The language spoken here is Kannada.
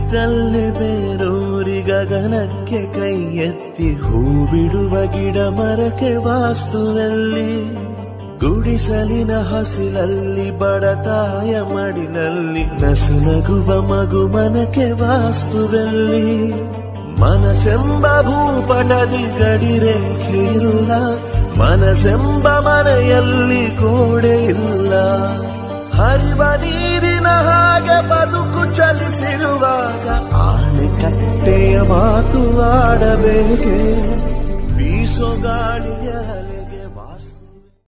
ಇದ್ದಲ್ಲೇ ಬೇರೂರಿ ಗಗನಕ್ಕೆ ಕೈ ಎತ್ತಿ ಹೂ ಬಿಡುವ ಗಿಡ ಮರಕ್ಕೆ ವಾಸ್ತುವಲ್ಲಿ ಗುಡಿಸಲಿನ ಹಸಿಲಲ್ಲಿ ಬಡತಾಯ ಮಡಿಲಲ್ಲಿ ನಸುನಗುವ ಮಗು ಮನಕ್ಕೆ ವಾಸ್ತುವಲ್ಲಿ ಮನಸೆಂಬ ಭೂಪಟದಿ ಗಡಿರೇಖೆ ಇಲ್ಲ ಮನಸೆಂಬ ಮನೆಯಲ್ಲಿ ಗೋಡೆ ಇಲ್ಲ ಹರಿವ ನೀರಿನ ಹಾಗೆ ಬದುಕು ಚಲಿಸಿರುವಾಗ ಆಣೆಕಟ್ಟೆಯ ಮಾತು ಆಡಬೇಕೆ ಬೀಸೋ ಗಾಳಿಯ ಅಲೆ